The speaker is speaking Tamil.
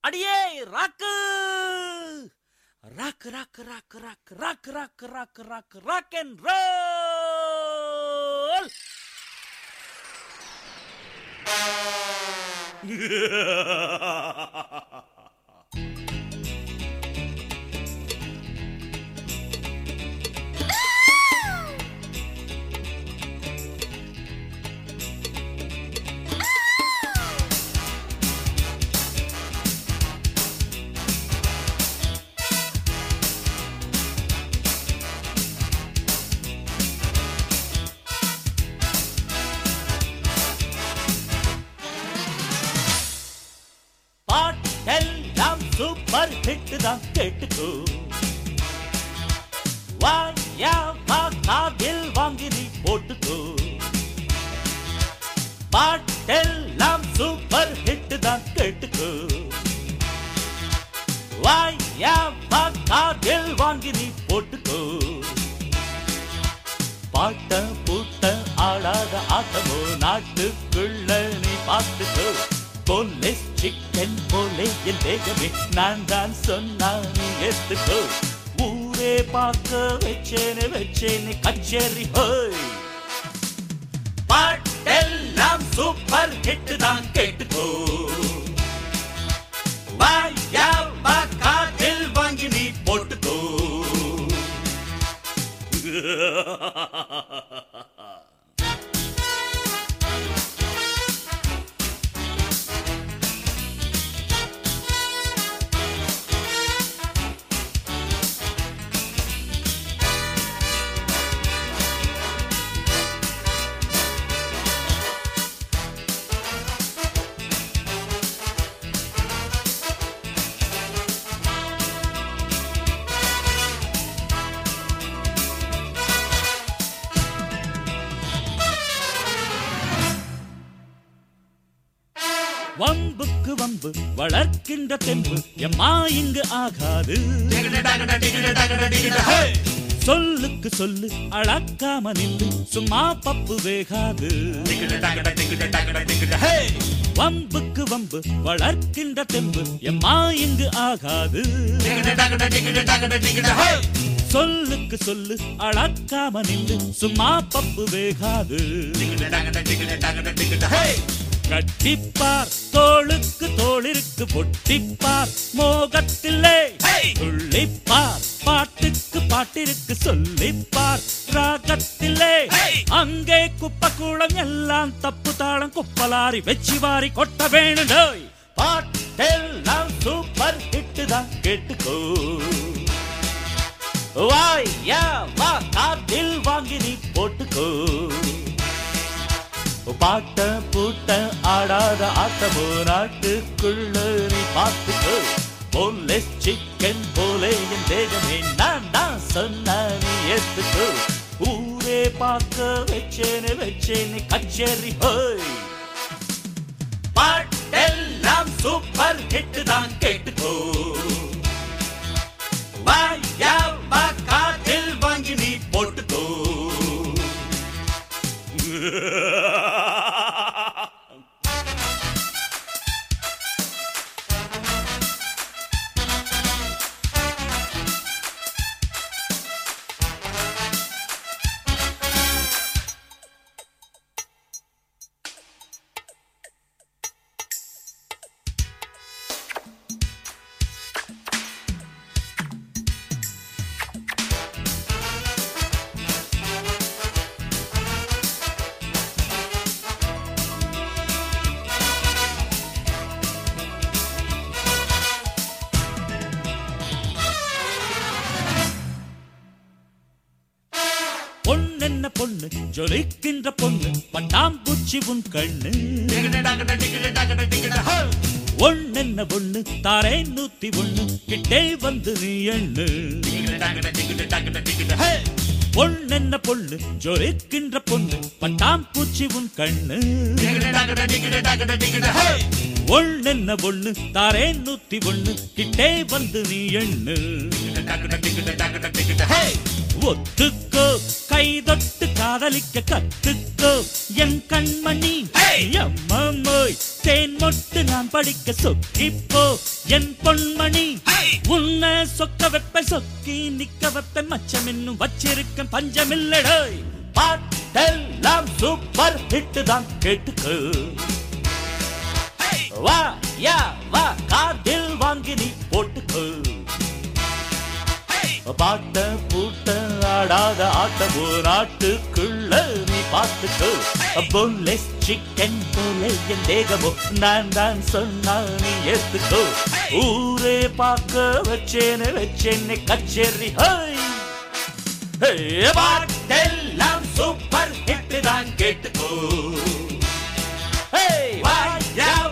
அடியே ராக்கு ராக்கு ராக்கு ராக்கு ராக்கு ராக்கு ராக்கு ராக்கு ராக்கு ராக் அண்ட் ரோல் பாட்டெல்லாம் சூப்பர் ஹிட் தான் கேட்டுக்கோ வாயா வா காதில் வாங்கி நீ போட்டுக்கோ பாட்டெல்லாம் சூப்பர் ஹிட் தான் கேட்டுக்கோ வாயா வா காதில் வாங்கி நீ போட்டுக்கோ பாட்ட பூட்ட ஆடாத ஆட்டமோ நாட்டுக்குள்ள நீ பார்த்துக்கோ போலீஸ் சிக்கன் போலே என் தேகமே நான் தான் சொன்னா நீ ஏத்துக்கோ ஊரே பார்க்க வச்சேனே வச்சேனே கச்சேரி ஹோய் பாட்டெல்லாம் சூப்பர் ஹிட் தான் கேட்டுக்கோ வாயா வா காதில் வாங்கி நீ போட்டுக்கோ வம்புக்கு வம்பு வளர்க்கின்ற தெம்பு எம்மா இங்கு ஆகாது சொல்லுக்கு சொல்லு அளக்காம நில்லு சும்மா பப்பு வேகாது வம்புக்கு வம்பு வளர்க்கின்ற தெம்பு எம்மா இங்கு ஆகாது சொல்லுக்கு சொல்லு அளக்காம நில்லு சும்மா பப்பு வேகாது கட்டிப்பார் தோளுக்கு தோளிருக்கு பொட்டிப்பார் மோகத்திலே துள்ளிப்பார் பாட்டுக்கு பாட்டிற்கு சொல்லிப்பார் ராகத்திலே அங்கே குப்பை கூடம் எல்லாம் தப்பு தாளம் குப்பலாரி வெச்சி வாரி கொட்ட வேணும் டோய் பாட்டெல்லாம் சூப்பர் ஹிட் தான் கேட்டுக்கோ வாய் யா வா காதில் வாங்கி நீ போட்டுக்கோ பாட்ட பூட்ட ஆடாத ஆட்டமோ நாட்டுக்குள்ள நீ பார்த்துக்கோ போலீஸ் சிக்கன் போலே என் தேகமே நான் தான் சொன்ன நீ ஏத்துக்கோ ஊரே பார்க்க வச்சேனே வச்சேனே கச்சேரி ஹோய் பாட்டெல்லாம் சூப்பர் ஹிட் தான் கேட்டுக்கோ வாயா வா காதில் வாங்கி நீ போட்டுக்கோ பொண்ணென்ன பொண்ணு ஜொலிக்கின்ற பொண்ணு பட்டாம்பூச்சி உன் கண்ணு ஒண்ணென்ன பொண்ணு தாரே நூத்தி ஒண்ணு கிட்டே வந்து நீ எண்ணு பொண்ணென்ன பொண்ணு ஜொலிக்கின்ற பொண்ணு பட்டாம்பூச்சி உன் கண்ணு ஒண்ணென்ன பொண்ணு தாரே நூத்தி ஒண்ணு கிட்டே வந்து நீ எண்ணு ஒத்துக்கோ கைதொட்டு காதலிக்க கத்துக்கோ என் கண்மணி எம்மம்மோய் தேன் மொட்டு நான் படிக்க சொக்கிப்போ என் பொன்மணி உன்னை சொக்க வைப்ப சொக்கி நிக்க வைப்ப மச்சம் இன்னும் வச்சிருக்க பஞ்சமில்லடை பாட்டெல்லாம் சூப்பர் ஹிட் தான் கேட்டுக்கோ வா யா வா காதில் வாங்கி நீ போட்டுக்கோ பாட்ட பூட்ட ஆடாத ஆட்டமோ நாட்டுக்குள்ள நீ பார்த்துக்கோ போன்லெஸ் சிக்கன் போல என் தேகமோ நான் தான் சொன்னா நீ ஏத்துக்கோ ஊரே பார்க்க வச்சேன்னு வச்சேன்னு கச்சேரி ஹை ஹே, பாட்டெல்லாம் சூப்பர் ஹிட் தான் கேட்டுக்கோ Hey, why, yeah,